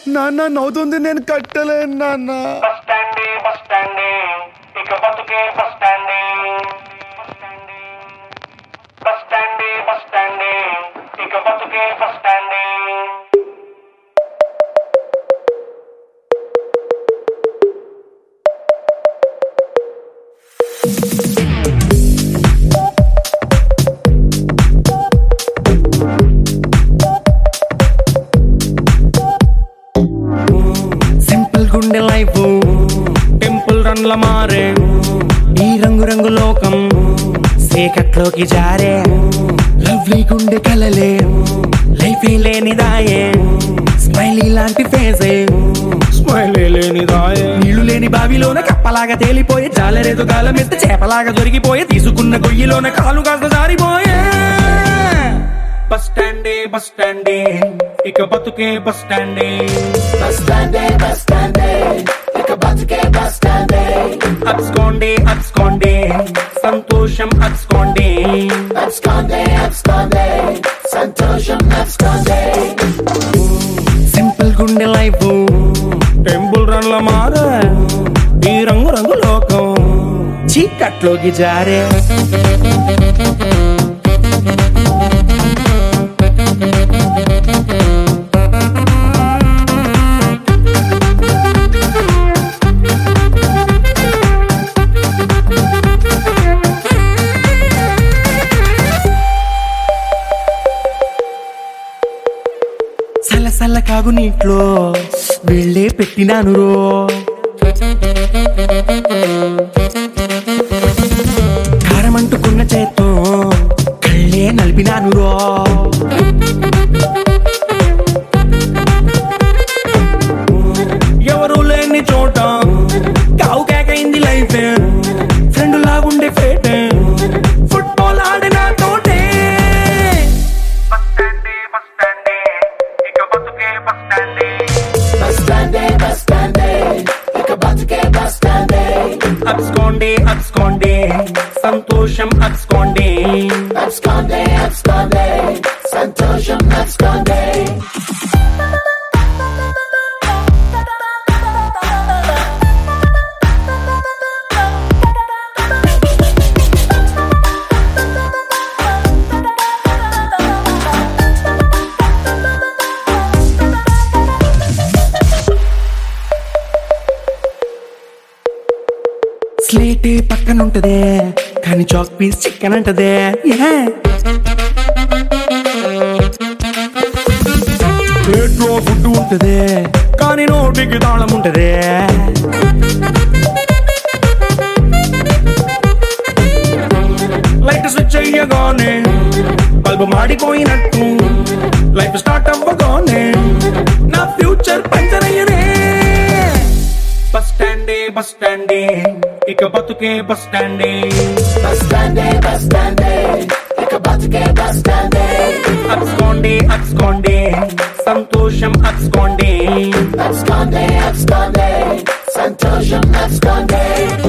నాన్న నవ్వుతుంది నేను కట్టలేను నాన్న బస్ స్టాండే బస్ స్టాండే ఇక బతుకే బస్ స్టాండే బస్ స్టాండే బస్ స్టాండే ఇక బతుకే బస్ స్టాండే సింపుల్ గుండె లైఫ్ టెంపుల్ రన్ల మారే ఈ రంగు రంగు లోకం సేకట్లోకి జారే లవ్లీ గుండె కలలే లైఫ్ లేనిదాయే స్మైలీ లాంటి ఫేసే స్మైల్ లేనిదాయే నీళ్లు లేని బావిలోన కప్పలాగా తేలిపోయే జాలరేదు గాలం ఎత్తే చేపలాగా దొరికిపోయే తీసుకున్న గొయ్యిలోన కాలు కాస్త జారిపోయే బస్ స్టాండే బస్ స్టాండే ఇక బతుకే బస్ స్టాండే అప్స్కోండే అప్స్కోండే సంతోషం అప్స్కోండే సింపుల్ గుండె లైఫ్ టెంపుల్ రన్ల మారే ఈ రంగు రంగు లోకం చీకట్లోకి జారే సల్ల సల్ల కాగు నీట్లో వెళ్ళే పెట్టినాను రో కారమంటుకున్న చేత్తో కళ్ళే నలిపినాను రో ఎవరు లేని చోట కావు కేకైంది లైఫ్ ఫ్రెండ్ లాగుండే ఫేట్ ఫుట్బాల్ ఆడిన తోటే బస్ స్టాండే బస్ స్టాండే ఇక బతుకే బస్ స్టాండే అప్స్కోండే అప్స్కోండే సంతోషం అప్స్కోండే స్లేటే పక్కన ఉంటదే కానీ చాక్ పీస్ చికెన్ అంటదే ప్లేట్లో ఫుడ్ ఉంటదే కానీ నోటికి తాళం ఉంటదే లైట్ స్విచ్ అయ్యగానే బల్బు మాడిపోయినట్టు లైఫ్ స్టార్ట్ అవ్వగానే నా ఫ్యూచర్ పంచర్ అయ్యనే బస్ స్టాండే బస్ స్టాండే ఇక బతుకే బస్ స్టాండే అప్స్కోండే అప్స్కోండే సంతోషం అప్స్కోండే Absconde, absconde, Santosha, absconde.